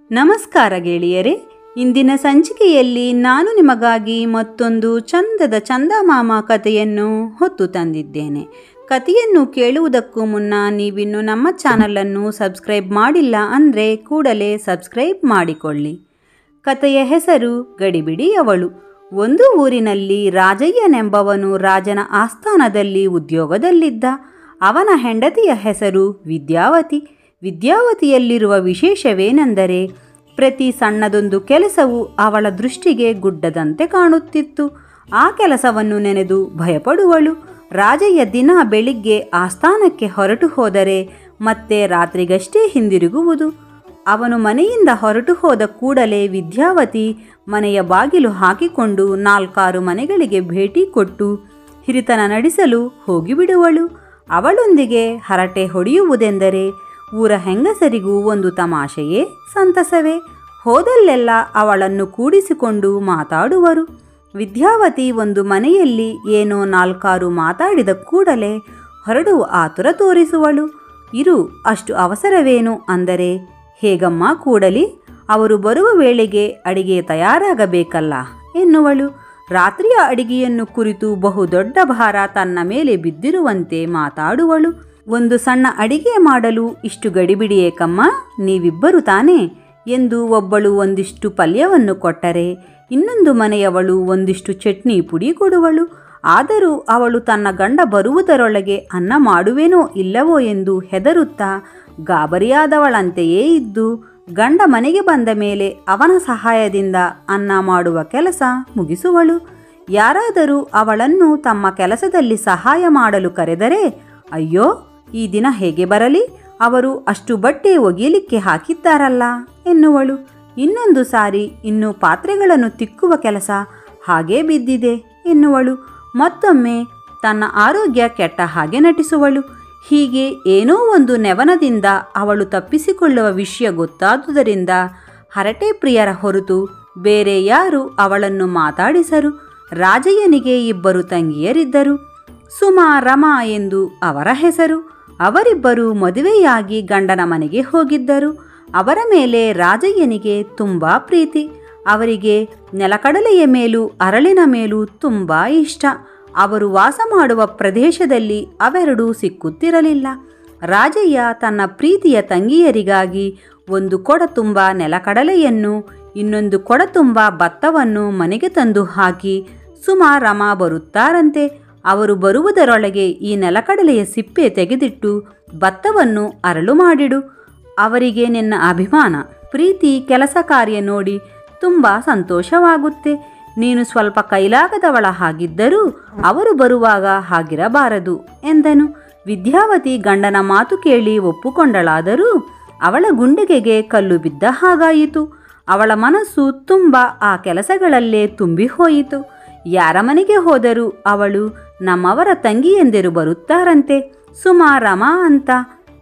ನಮಸ್ಕಾರ ಗೆಳೆಯರೇ ಇಂದಿನ ಸಂಚಿಕೆಯಲ್ಲಿ ನಾನು ನಿಮಗಾಗಿ ಮತ್ತೊಂದು ಚಂದದ ಚಂದಮಾಮ ಕಥೆಯನ್ನು ಹೊತ್ತು ತಂದಿದ್ದೇನೆ ಕಥೆಯನ್ನು ಕೇಳುವುದಕ್ಕೂ ಮುನ್ನ ನೀವಿನ್ನು ನಮ್ಮ ಚಾನಲನ್ನು ಸಬ್ಸ್ಕ್ರೈಬ್ ಮಾಡಿಲ್ಲ ಅಂದರೆ ಕೂಡಲೇ ಸಬ್ಸ್ಕ್ರೈಬ್ ಮಾಡಿಕೊಳ್ಳಿ ಕಥೆಯ ಹೆಸರು ಗಡಿಬಿಡಿ ಅವಳು ಒಂದು ಊರಿನಲ್ಲಿ ರಾಜಯ್ಯನೆಂಬವನು ರಾಜನ ಆಸ್ಥಾನದಲ್ಲಿ ಉದ್ಯೋಗದಲ್ಲಿದ್ದ ಅವನ ಹೆಂಡತಿಯ ಹೆಸರು ವಿದ್ಯಾವತಿ ವಿದ್ಯಾವತಿಯಲ್ಲಿರುವ ವಿಶೇಷವೇನೆಂದರೆ ಪ್ರತಿ ಸಣ್ಣದೊಂದು ಕೆಲಸವು ಅವಳ ದೃಷ್ಟಿಗೆ ಗುಡ್ಡದಂತೆ ಕಾಣುತ್ತಿತ್ತು ಆ ಕೆಲಸವನ್ನು ನೆನೆದು ಭಯಪಡುವಳು ರಾಜಯ್ಯ ದಿನ ಬೆಳಿಗ್ಗೆ ಆಸ್ಥಾನಕ್ಕೆ ಹೊರಟು ಹೋದರೆ ಮತ್ತೆ ರಾತ್ರಿಗಷ್ಟೇ ಹಿಂದಿರುಗುವುದು ಅವನು ಮನೆಯಿಂದ ಹೊರಟು ಹೋದ ಕೂಡಲೇ ವಿದ್ಯಾವತಿ ಮನೆಯ ಬಾಗಿಲು ಹಾಕಿಕೊಂಡು ನಾಲ್ಕಾರು ಮನೆಗಳಿಗೆ ಭೇಟಿ ಕೊಟ್ಟು ಹಿರಿತನ ನಡೆಸಲು ಹೋಗಿಬಿಡುವಳು ಅವಳೊಂದಿಗೆ ಹರಟೆ ಹೊಡೆಯುವುದೆಂದರೆ ಊರ ಹೆಂಗಸರಿಗೂ ಒಂದು ತಮಾಷೆಯೇ ಸಂತಸವೇ ಹೋದಲ್ಲೆಲ್ಲ ಅವಳನ್ನು ಕೂಡಿಸಿಕೊಂಡು ಮಾತಾಡುವರು ವಿದ್ಯಾವತಿ ಒಂದು ಮನೆಯಲ್ಲಿ ಏನೋ ನಾಲ್ಕಾರು ಮಾತಾಡಿದ ಕೂಡಲೇ ಹೊರಡುವ ಆತುರ ತೋರಿಸುವಳು ಇರು ಅಷ್ಟು ಅವಸರವೇನು ಅಂದರೆ ಹೇಗಮ್ಮ ಕೂಡಲಿ ಅವರು ಬರುವ ವೇಳೆಗೆ ಅಡಿಗೆ ತಯಾರಾಗಬೇಕಲ್ಲ ಎನ್ನುವಳು ರಾತ್ರಿಯ ಅಡಿಗೆಯನ್ನು ಕುರಿತು ಬಹುದೊಡ್ಡ ಭಾರ ತನ್ನ ಮೇಲೆ ಬಿದ್ದಿರುವಂತೆ ಮಾತಾಡುವಳು ಒಂದು ಸಣ್ಣ ಅಡಿಗೆ ಮಾಡಲು ಇಷ್ಟು ಗಡಿಬಿಡಿ ಏಕಮ್ಮ ನೀವಿಬ್ಬರು ತಾನೇ ಎಂದು ಒಬ್ಬಳು ಒಂದಿಷ್ಟು ಪಲ್ಯವನ್ನು ಕೊಟ್ಟರೆ ಇನ್ನೊಂದು ಮನೆಯವಳು ಒಂದಿಷ್ಟು ಚಟ್ನಿ ಪುಡಿ ಕೊಡುವಳು ಆದರೂ ಅವಳು ತನ್ನ ಗಂಡ ಬರುವುದರೊಳಗೆ ಅನ್ನ ಮಾಡುವೆನೋ ಇಲ್ಲವೋ ಎಂದು ಹೆದರುತ್ತಾ ಗಾಬರಿಯಾದವಳಂತೆಯೇ ಇದ್ದು ಗಂಡ ಮನೆಗೆ ಬಂದ ಮೇಲೆ ಅವನ ಸಹಾಯದಿಂದ ಅನ್ನ ಮಾಡುವ ಕೆಲಸ ಮುಗಿಸುವಳು ಯಾರಾದರೂ ಅವಳನ್ನು ತಮ್ಮ ಕೆಲಸದಲ್ಲಿ ಸಹಾಯ ಮಾಡಲು ಕರೆದರೆ ಅಯ್ಯೋ ಈ ದಿನ ಹೇಗೆ ಬರಲಿ ಅವರು ಅಷ್ಟು ಬಟ್ಟೆ ಒಗೆಯಲಿಕ್ಕೆ ಹಾಕಿದ್ದಾರಲ್ಲ ಎನ್ನುವಳು ಇನ್ನೊಂದು ಸಾರಿ ಇನ್ನು ಪಾತ್ರೆಗಳನ್ನು ತಿಕ್ಕುವ ಕೆಲಸ ಹಾಗೇ ಬಿದ್ದಿದೆ ಎನ್ನುವಳು ಮತ್ತೊಮ್ಮೆ ತನ್ನ ಆರೋಗ್ಯ ಕೆಟ್ಟ ಹಾಗೆ ನಟಿಸುವಳು ಹೀಗೆ ಏನೋ ಒಂದು ನೆವನದಿಂದ ಅವಳು ತಪ್ಪಿಸಿಕೊಳ್ಳುವ ವಿಷಯ ಗೊತ್ತಾದುದರಿಂದ ಹರಟೆ ಪ್ರಿಯರ ಹೊರತು ಬೇರೆ ಯಾರು ಅವಳನ್ನು ಮಾತಾಡಿಸರು ರಾಜಯ್ಯನಿಗೆ ಇಬ್ಬರು ತಂಗಿಯರಿದ್ದರು ಸುಮಾ ರಮಾ ಎಂದು ಅವರ ಹೆಸರು ಅವರಿಬ್ಬರು ಮದುವೆಯಾಗಿ ಗಂಡನ ಮನೆಗೆ ಹೋಗಿದ್ದರು ಅವರ ಮೇಲೆ ರಾಜಯ್ಯನಿಗೆ ತುಂಬ ಪ್ರೀತಿ ಅವರಿಗೆ ನೆಲಕಡಲೆಯ ಮೇಲೂ ಅರಳಿನ ಮೇಲೂ ತುಂಬ ಇಷ್ಟ ಅವರು ವಾಸ ಮಾಡುವ ಪ್ರದೇಶದಲ್ಲಿ ಅವೆರಡೂ ಸಿಕ್ಕುತ್ತಿರಲಿಲ್ಲ ರಾಜಯ್ಯ ತನ್ನ ಪ್ರೀತಿಯ ತಂಗಿಯರಿಗಾಗಿ ಒಂದು ಕೊಡ ತುಂಬ ನೆಲಕಡಲೆಯನ್ನು ಇನ್ನೊಂದು ಕೊಡ ತುಂಬ ಭತ್ತವನ್ನು ಮನೆಗೆ ತಂದು ಹಾಕಿ ಸುಮಾ ರಮಾ ಬರುತ್ತಾರಂತೆ ಅವರು ಬರುವುದರೊಳಗೆ ಈ ನೆಲಕಡಲೆಯ ಸಿಪ್ಪೆ ತೆಗೆದಿಟ್ಟು ಭತ್ತವನ್ನು ಅರಳು ಮಾಡಿಡು ಅವರಿಗೆ ನಿನ್ನ ಅಭಿಮಾನ ಪ್ರೀತಿ ಕೆಲಸ ಕಾರ್ಯ ನೋಡಿ ತುಂಬ ಸಂತೋಷವಾಗುತ್ತೆ ನೀನು ಸ್ವಲ್ಪ ಕೈಲಾಗದವಳ ಹಾಗಿದ್ದರೂ ಅವರು ಬರುವಾಗ ಹಾಗಿರಬಾರದು ಎಂದನು ವಿದ್ಯಾವತಿ ಗಂಡನ ಮಾತು ಕೇಳಿ ಒಪ್ಪುಕೊಂಡಳಾದರೂ ಅವಳ ಗುಂಡಿಗೆಗೆ ಕಲ್ಲು ಬಿದ್ದ ಹಾಗಾಯಿತು ಅವಳ ಮನಸ್ಸು ತುಂಬ ಆ ಕೆಲಸಗಳಲ್ಲೇ ತುಂಬಿ ಹೋಯಿತು ಯಾರ ಮನೆಗೆ ಹೋದರೂ ಅವಳು ನಮ್ಮವರ ತಂಗಿಯಂದಿರು ಬರುತ್ತಾರಂತೆ ಸುಮಾ ರಮಾ ಅಂತ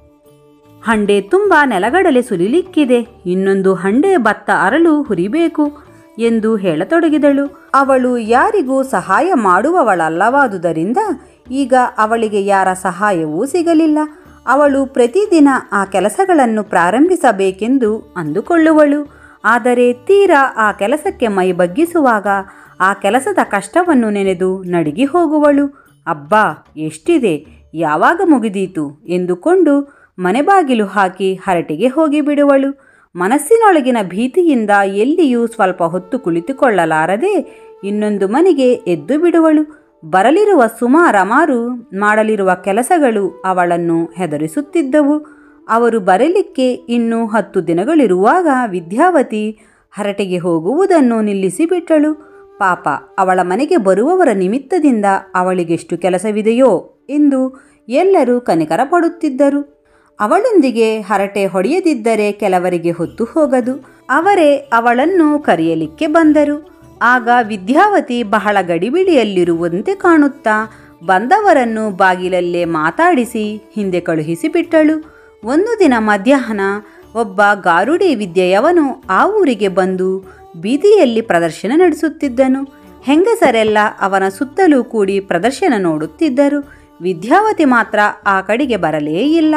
ಹಂಡೆ ತುಂಬ ನೆಲಗಡಲೆ ಸುಲಿಲಿಕ್ಕಿದೆ ಇನ್ನೊಂದು ಹಂಡೆ ಭತ್ತ ಅರಳು ಹುರಿಬೇಕು ಎಂದು ಹೇಳತೊಡಗಿದಳು ಅವಳು ಯಾರಿಗೂ ಸಹಾಯ ಮಾಡುವವಳಲ್ಲವಾದುದರಿಂದ ಈಗ ಅವಳಿಗೆ ಯಾರ ಸಹಾಯವೂ ಸಿಗಲಿಲ್ಲ ಅವಳು ಪ್ರತಿದಿನ ಆ ಕೆಲಸಗಳನ್ನು ಪ್ರಾರಂಭಿಸಬೇಕೆಂದು ಅಂದುಕೊಳ್ಳುವಳು ಆದರೆ ತೀರಾ ಆ ಕೆಲಸಕ್ಕೆ ಮೈ ಬಗ್ಗಿಸುವಾಗ ಆ ಕೆಲಸದ ಕಷ್ಟವನ್ನು ನೆನೆದು ನಡುಗಿ ಹೋಗುವಳು ಅಬ್ಬಾ ಎಷ್ಟಿದೆ ಯಾವಾಗ ಮುಗಿದೀತು ಎಂದುಕೊಂಡು ಮನೆ ಬಾಗಿಲು ಹಾಕಿ ಹರಟೆಗೆ ಹೋಗಿಬಿಡುವಳು ಮನಸ್ಸಿನೊಳಗಿನ ಭೀತಿಯಿಂದ ಎಲ್ಲಿಯೂ ಸ್ವಲ್ಪ ಹೊತ್ತು ಕುಳಿತುಕೊಳ್ಳಲಾರದೆ ಇನ್ನೊಂದು ಮನೆಗೆ ಎದ್ದು ಬಿಡುವಳು ಬರಲಿರುವ ಸುಮಾರಮಾರು ಮಾಡಲಿರುವ ಕೆಲಸಗಳು ಅವಳನ್ನು ಹೆದರಿಸುತ್ತಿದ್ದವು ಅವರು ಬರಲಿಕ್ಕೆ ಇನ್ನೂ ಹತ್ತು ದಿನಗಳಿರುವಾಗ ವಿದ್ಯಾವತಿ ಹರಟೆಗೆ ಹೋಗುವುದನ್ನು ನಿಲ್ಲಿಸಿಬಿಟ್ಟಳು ಪಾಪ ಅವಳ ಮನೆಗೆ ಬರುವವರ ನಿಮಿತ್ತದಿಂದ ಅವಳಿಗೆಷ್ಟು ಕೆಲಸವಿದೆಯೋ ಎಂದು ಎಲ್ಲರೂ ಕನಿಕರ ಪಡುತ್ತಿದ್ದರು ಅವಳೊಂದಿಗೆ ಹರಟೆ ಹೊಡೆಯದಿದ್ದರೆ ಕೆಲವರಿಗೆ ಹೊತ್ತು ಹೋಗದು ಅವರೇ ಅವಳನ್ನು ಕರೆಯಲಿಕ್ಕೆ ಬಂದರು ಆಗ ವಿದ್ಯಾವತಿ ಬಹಳ ಗಡಿಬಿಡಿಯಲ್ಲಿರುವಂತೆ ಕಾಣುತ್ತಾ ಬಂದವರನ್ನು ಬಾಗಿಲಲ್ಲೇ ಮಾತಾಡಿಸಿ ಹಿಂದೆ ಕಳುಹಿಸಿಬಿಟ್ಟಳು ಒಂದು ದಿನ ಮಧ್ಯಾಹ್ನ ಒಬ್ಬ ಗಾರುಡಿ ವಿದ್ಯೆಯವನು ಆ ಊರಿಗೆ ಬಂದು ಬೀದಿಯಲ್ಲಿ ಪ್ರದರ್ಶನ ನಡೆಸುತ್ತಿದ್ದನು ಹೆಂಗಸರೆಲ್ಲ ಅವನ ಸುತ್ತಲೂ ಕೂಡಿ ಪ್ರದರ್ಶನ ನೋಡುತ್ತಿದ್ದರು ವಿದ್ಯಾವತಿ ಮಾತ್ರ ಆ ಕಡೆಗೆ ಬರಲೇ ಇಲ್ಲ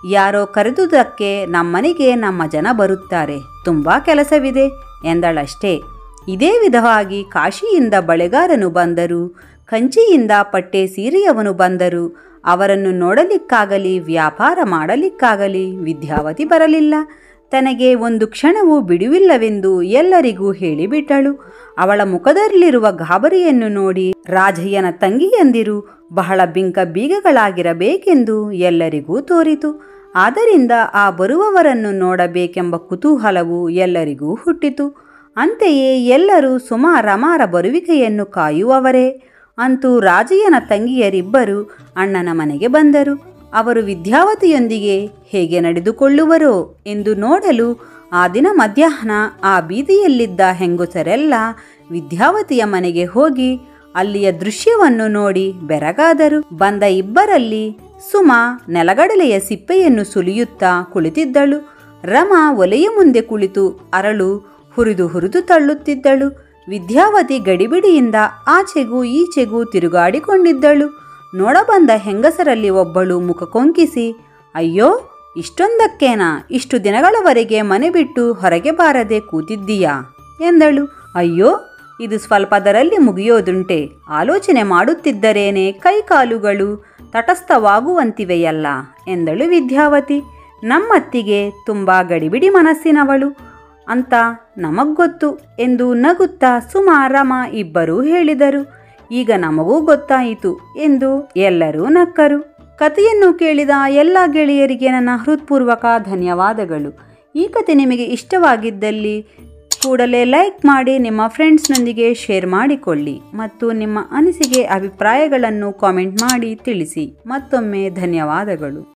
ಯಾರೋ ಕರೆದುದಕ್ಕೆ ನಮ್ಮನೆಗೆ ನಮ್ಮ ಜನ ಬರುತ್ತಾರೆ ತುಂಬ ಕೆಲಸವಿದೆ ಎಂದಳಷ್ಟೇ ಇದೇ ವಿಧವಾಗಿ ಕಾಶಿಯಿಂದ ಬಳೆಗಾರನು ಬಂದರು ಕಂಚಿಯಿಂದ ಪಟ್ಟೆ ಸೀರೆಯವನು ಬಂದರು ಅವರನ್ನು ನೋಡಲಿಕ್ಕಾಗಲಿ ವ್ಯಾಪಾರ ಮಾಡಲಿಕ್ಕಾಗಲಿ ವಿದ್ಯಾವತಿ ಬರಲಿಲ್ಲ ತನಗೆ ಒಂದು ಕ್ಷಣವೂ ಬಿಡುವಿಲ್ಲವೆಂದು ಎಲ್ಲರಿಗೂ ಹೇಳಿಬಿಟ್ಟಳು ಅವಳ ಮುಖದಲ್ಲಿರುವ ಗಾಬರಿಯನ್ನು ನೋಡಿ ರಾಜಯ್ಯನ ತಂಗಿಯಂದಿರು ಬಹಳ ಬಿಂಕ ಬೀಗಗಳಾಗಿರಬೇಕೆಂದು ಎಲ್ಲರಿಗೂ ತೋರಿತು ಆದ್ದರಿಂದ ಆ ಬರುವವರನ್ನು ನೋಡಬೇಕೆಂಬ ಕುತೂಹಲವು ಎಲ್ಲರಿಗೂ ಹುಟ್ಟಿತು ಅಂತೆಯೇ ಎಲ್ಲರೂ ಸುಮಾರಮಾರ ಬರುವಿಕೆಯನ್ನು ಕಾಯುವವರೇ ಅಂತೂ ರಾಜಯ್ಯನ ತಂಗಿಯರಿಬ್ಬರು ಅಣ್ಣನ ಮನೆಗೆ ಬಂದರು ಅವರು ವಿದ್ಯಾವತಿಯೊಂದಿಗೆ ಹೇಗೆ ನಡೆದುಕೊಳ್ಳುವರೋ ಎಂದು ನೋಡಲು ಆ ದಿನ ಮಧ್ಯಾಹ್ನ ಆ ಬೀದಿಯಲ್ಲಿದ್ದ ಹೆಂಗುಸರೆಲ್ಲ ವಿದ್ಯಾವತಿಯ ಮನೆಗೆ ಹೋಗಿ ಅಲ್ಲಿಯ ದೃಶ್ಯವನ್ನು ನೋಡಿ ಬೆರಗಾದರು ಬಂದ ಇಬ್ಬರಲ್ಲಿ ಸುಮಾ ನೆಲಗಡಲೆಯ ಸಿಪ್ಪೆಯನ್ನು ಸುಲಿಯುತ್ತಾ ಕುಳಿತಿದ್ದಳು ರಮಾ ಒಲೆಯ ಮುಂದೆ ಕುಳಿತು ಅರಳು ಹುರಿದು ಹುರಿದು ತಳ್ಳುತ್ತಿದ್ದಳು ವಿದ್ಯಾವತಿ ಗಡಿಬಿಡಿಯಿಂದ ಆಚೆಗೂ ಈಚೆಗೂ ತಿರುಗಾಡಿಕೊಂಡಿದ್ದಳು ನೋಡಬಂದ ಹೆಂಗಸರಲ್ಲಿ ಒಬ್ಬಳು ಮುಖ ಕೊಂಕಿಸಿ ಅಯ್ಯೋ ಇಷ್ಟೊಂದಕ್ಕೇನಾ ಇಷ್ಟು ದಿನಗಳವರೆಗೆ ಮನೆ ಬಿಟ್ಟು ಹೊರಗೆ ಬಾರದೆ ಕೂತಿದ್ದೀಯಾ ಎಂದಳು ಅಯ್ಯೋ ಇದು ಸ್ವಲ್ಪದರಲ್ಲಿ ಮುಗಿಯೋದುಂಟೆ ಆಲೋಚನೆ ಮಾಡುತ್ತಿದ್ದರೇನೆ ಕೈಕಾಲುಗಳು ತಟಸ್ಥವಾಗುವಂತಿವೆಯಲ್ಲ ಎಂದಳು ವಿದ್ಯಾವತಿ ನಮ್ಮತ್ತಿಗೆ ತುಂಬ ಗಡಿಬಿಡಿ ಮನಸ್ಸಿನವಳು ಅಂತ ನಮಗ್ಗೊತ್ತು ಎಂದು ನಗುತ್ತಾ ಸುಮಾರಮ ಇಬ್ಬರೂ ಹೇಳಿದರು ಈಗ ನಮಗೂ ಗೊತ್ತಾಯಿತು ಎಂದು ಎಲ್ಲರೂ ನಕ್ಕರು ಕಥೆಯನ್ನು ಕೇಳಿದ ಎಲ್ಲ ಗೆಳೆಯರಿಗೆ ನನ್ನ ಹೃತ್ಪೂರ್ವಕ ಧನ್ಯವಾದಗಳು ಈ ಕತೆ ನಿಮಗೆ ಇಷ್ಟವಾಗಿದ್ದಲ್ಲಿ ಕೂಡಲೇ ಲೈಕ್ ಮಾಡಿ ನಿಮ್ಮ ಫ್ರೆಂಡ್ಸ್ನೊಂದಿಗೆ ಶೇರ್ ಮಾಡಿಕೊಳ್ಳಿ ಮತ್ತು ನಿಮ್ಮ ಅನಿಸಿಕೆ ಅಭಿಪ್ರಾಯಗಳನ್ನು ಕಾಮೆಂಟ್ ಮಾಡಿ ತಿಳಿಸಿ ಮತ್ತೊಮ್ಮೆ ಧನ್ಯವಾದಗಳು